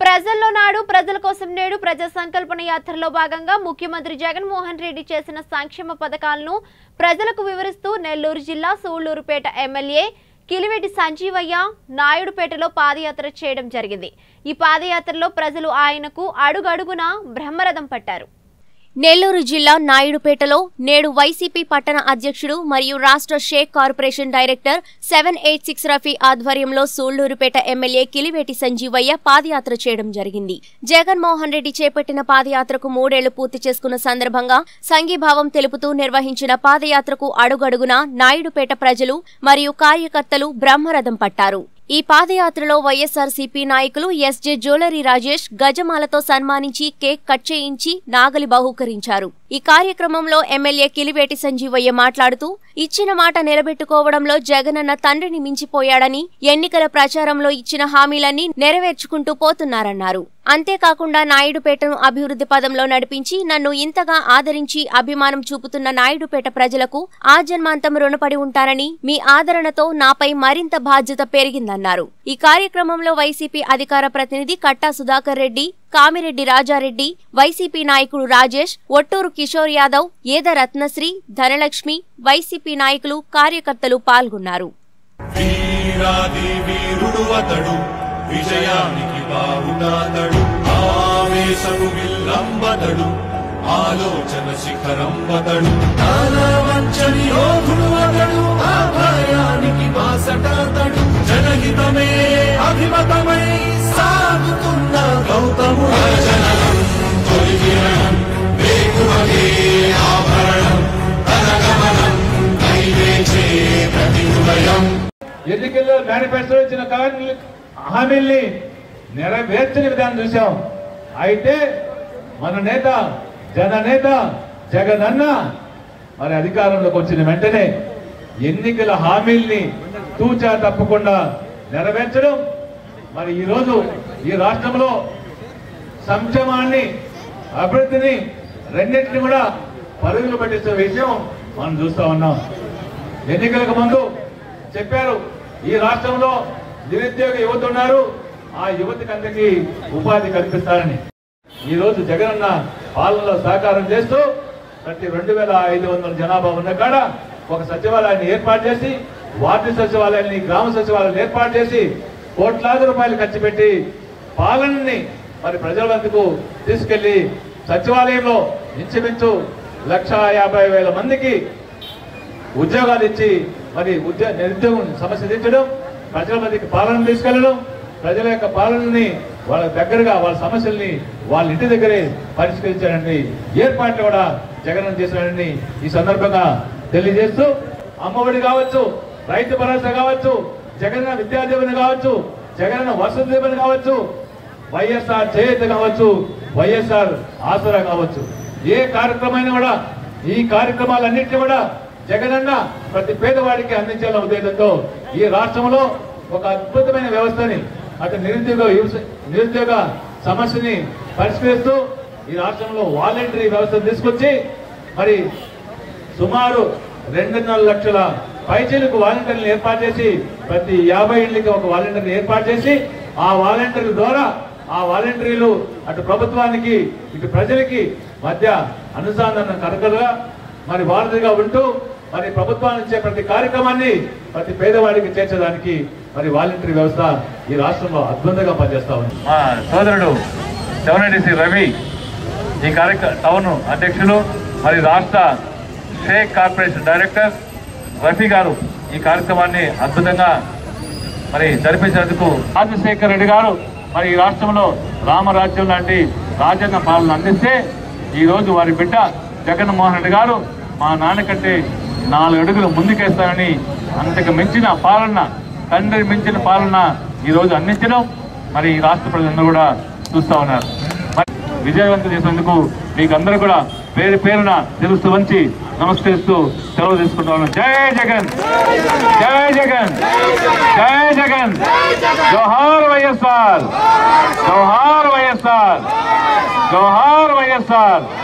ప్రజల్లో నాడు ప్రజల కోసం నేడు ప్రజా సంకల్పన యాత్రలో భాగంగా ముఖ్యమంత్రి జగన్మోహన్ రెడ్డి చేసిన సంక్షేమ పథకాలను ప్రజలకు వివరిస్తూ నెల్లూరు జిల్లా సూళ్లూరుపేట ఎమ్మెల్యే కిలివెట్టి సంజీవయ్య నాయుడుపేటలో పాదయాత్ర చేయడం జరిగింది ఈ పాదయాత్రలో ప్రజలు ఆయనకు అడుగడుగునా బ్రహ్మరథం పట్టారు నెల్లూరు జిల్లా నాయుడుపేటలో నేడు వైసీపీ పట్టణ అధ్యక్షుడు మరియు రాష్ట్ర Shaik corporation director seven eight six Rafi ఆధ్వర్యంలో సూళ్లూరుపేట ఎమ్మెల్యే కిలివేటి సంజీవయ్య పాదయాత్ర చేయడం జరిగింది జగన్మోహన్ రెడ్డి చేపట్టిన పాదయాత్రకు మూడేళ్లు పూర్తి చేసుకున్న సందర్భంగా సంఘీభావం తెలుపుతూ నిర్వహించిన పాదయాత్రకు అడుగడుగునా నాయుడుపేట ప్రజలు మరియు కార్యకర్తలు బ్రహ్మరథం పట్టారు ఈ పాదయాత్రలో వైఎస్ఆర్సీపీ నాయకులు ఎస్జే జ్యువెలరీ రాజేష్ గజమాలతో సన్మానించి కేక్ కట్ చేయించి నాగలి బహూకరించారు ఈ కార్యక్రమంలో ఎమ్మెల్యే కిలివేటి సంజీవయ్య మాట్లాడుతూ ఇచ్చిన మాట నిలబెట్టుకోవడంలో జగనన్న తండ్రిని మించిపోయాడని ఎన్నికల ప్రచారంలో ఇచ్చిన హామీలన్నీ నెరవేర్చుకుంటూ పోతున్నారన్నారు అంతేకాకుండా నాయుడుపేటను అభివృద్ధి పదంలో నడిపించి నన్ను ఇంతగా ఆదరించి అభిమానం చూపుతున్న నాయుడుపేట ప్రజలకు ఆజన్మాంతం రుణపడి ఉంటానని మీ ఆదరణతో నాపై మరింత బాధ్యత పెరిగిందన్నారు ఈ కార్యక్రమంలో వైసీపీ అధికార ప్రతినిధి కట్టా సుధాకర్ రెడ్డి కామిరెడ్డి రాజారెడ్డి వైసీపీ నాయకుడు రాజేష్ ఒట్టూరు కిషోర్ యాదవ్ ఏద రత్నశ్రీ ధనలక్ష్మి వైసీపీ నాయకులు కార్యకర్తలు పాల్గొన్నారు వీరాది వీరుడు అతడు విజయానికి బావుటాతడు ఆవేశము విల్లంబతడు ఆలోచన శిఖరంబతడు వంచని యోధుడు అతడు ఆ భయానికి బాసటాతడు జనహితమే అభిమతమై సాగుతున్న గౌతముడు జననం తొలి కిరణం వేకువగే ఆభరణం తన గమనం నైవేచే ప్రతి హృదయం ఎన్నికల్లో మేనిఫెస్టో ఇచ్చిన కారణి హామీల్ని నెరవేర్చని విధానం చూశాం అయితే మన నేత జననేత జగనన్న మరి అధికారంలోకి వచ్చిన వెంటనే ఎన్నికల హామీల్ని తూచా తప్పకుండా నెరవేర్చడం మరి ఈరోజు ఈ రాష్ట్రంలో సంక్షేమాన్ని అభివృద్ధిని రెండింటిని కూడా పరుగులు పట్టించే విషయం మనం చూస్తా ఉన్నాం ఎన్నికలకు ముందు చెప్పారు ఈ రాష్ట్రంలో నిరుద్యోగ యువత ఉన్నారు ఆ యువతికి అందరికీ ఉపాధి కల్పిస్తారని ఈ రోజు జగనన్న పాలనలో సహకారం చేస్తూ ప్రతి రెండు వేల ఐదు వందల జనాభా ఉన్న కాడ ఒక సచివాలయాన్ని ఏర్పాటు చేసి వార్డు సచివాలయాన్ని గ్రామ సచివాలయాన్ని ఏర్పాటు చేసి కోట్లాది రూపాయలు ఖర్చు పెట్టి పాలనని మరి ప్రజల వద్దకు తీసుకెళ్లి సచివాలయంలో ఇంచుమించు లక్ష యాభై వేల మందికి ఉద్యోగాలు ఇచ్చి మరి ఉద్యోగ నిరుద్యోగం సమస్య తీర్చడం ప్రజల మధ్యకి పాలన తీసుకెళ్లడం ప్రజల యొక్క పాలనని వాళ్ళ దగ్గరగా వాళ్ళ సమస్యల్ని వాళ్ళ ఇంటి దగ్గరే పరిష్కరించడానికి ఏర్పాట్లు కూడా జగన్ చేశాడని ఈ సందర్భంగా తెలియజేస్తూ అమ్మఒడి కావచ్చు రైతు భరోసా కావచ్చు జగన్ విద్యాదీవెన కావచ్చు జగన్ వసతి దీవెన కావచ్చు వైఎస్ఆర్ చేయూత కావచ్చు వైఎస్ఆర్ ఆసరా కావచ్చు ఏ కార్యక్రమైనా కూడా ఈ కార్యక్రమాలన్నింటినీ కూడా జగనన్న ప్రతి పేదవాడికి అందించాలన్న ఉద్దేశంతో ఈ రాష్ట్రంలో ఒక అద్భుతమైన వ్యవస్థని అటు నిరుద్యోగ యువత- నిరుద్యోగ సమస్యని పరిష్కరిస్తూ ఈ రాష్ట్రంలో వాలంటరీ వ్యవస్థ తీసుకొచ్చి మరి సుమారు రెండున్నర లక్షల పైచీలకు వాలంటీర్లు ఏర్పాటు చేసి ప్రతి యాభై ఏళ్ళకి ఒక వాలంటీర్ని ఏర్పాటు చేసి ఆ వాలంటీర్ల ద్వారా ఆ వాలంటీర్లు అటు ప్రభుత్వానికి ఇటు ప్రజలకి మధ్య అనుసంధానం కరకలుగా మరి వారధిగా ఉంటూ మరి ప్రభుత్వాన్ని ఇచ్చే ప్రతి కార్యక్రమాన్ని ప్రతి పేదవాడికి చేర్చడానికి మరి వాలంటీర్ వ్యవస్థ ఈ రాష్ట్రంలో అద్భుతంగా పనిచేస్తా ఉంది మా సోదరుడు సెవెన్ రవి ఈ కార్యక్రమ టౌన్ అధ్యక్షులు మరి రాష్ట్ర షేక్ కార్పొరేషన్ డైరెక్టర్ రఫీ గారు ఈ కార్యక్రమాన్ని అద్భుతంగా మరి జరిపించినందుకు రాజశేఖర్ రెడ్డి గారు మరి ఈ రాష్ట్రంలో రామరాజ్యం లాంటి రాజ్యాంగ పాలన అందిస్తే ఈ రోజు వారి బిడ్డ జగన్మోహన్ రెడ్డి గారు మా నాన్న కంటే నాలుగు అడుగులు ముందుకేస్తానని అంతకు మించిన పాలన తండ్రి మించిన పాలన ఈ రోజు అందించడం మరి ఈ రాష్ట్ర ప్రజలందరూ కూడా చూస్తా ఉన్నారు మరి విజయవంతం చేసినందుకు మీకు అందరూ కూడా పేరు పేరున తెలుస్తూ వంచి నమస్కరిస్తూ సెలవు తీసుకుంటాను జై జగన్ జై జగన్ జై జగన్ జోహార్ వైఎస్ఆర్ జోహార్ వైఎస్ఆర్ జోహార్ వైఎస్ఆర్